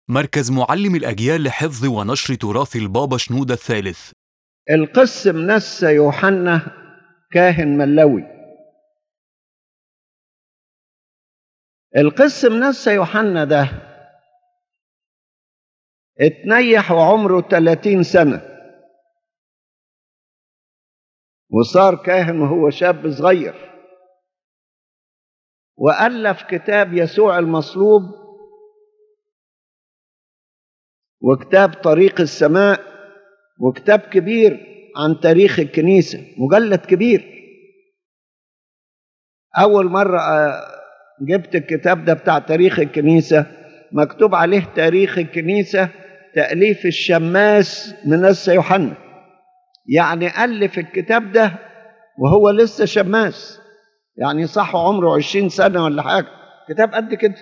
مركز معلم الأجيال لحفظ ونشر تراث البابا شنودة الثالث القس منسى يوحنا كاهن ملوي القس منسى يوحنا ده اتنيح وعمره 30 سنة وصار كاهن وهو شاب صغير وألف كتاب يسوع المصلوب وكتاب طريق السماء وكتاب كبير عن تاريخ الكنيسة مجلد كبير أول مرة جبت الكتاب ده بتاع تاريخ الكنيسة مكتوب عليه تاريخ الكنيسة تأليف الشماس منسى يوحنا يعني ألف الكتاب ده وهو لسه شماس يعني صح عمره عشرين سنة ولا حاجة كتاب قد كده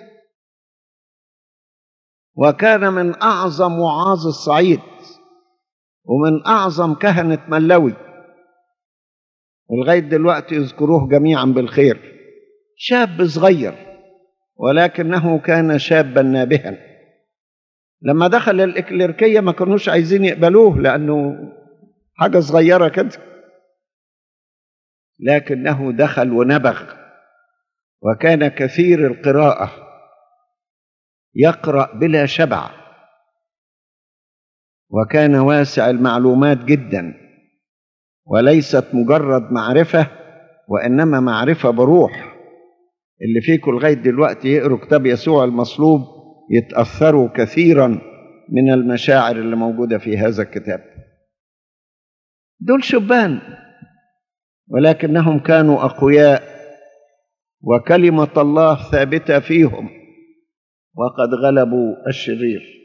وكان من أعظم وعاظ الصعيد ومن أعظم كهنة ملوي ولغاية دلوقتي يذكروه جميعا بالخير شاب صغير ولكنه كان شابا نابها لما دخل الإكليركية ما كانوش عايزين يقبلوه لأنه حاجة صغيرة كده لكنه دخل ونبغ وكان كثير القراءة يقرأ بلا شبع وكان واسع المعلومات جدا وليست مجرد معرفة وإنما معرفة بروح اللي فيكم لغاية دلوقتي يقروا كتاب يسوع المصلوب يتأثروا كثيرا من المشاعر اللي موجودة في هذا الكتاب دول شبان ولكنهم كانوا أقوياء وكلمة الله ثابتة فيهم وقد غلبوا الشرير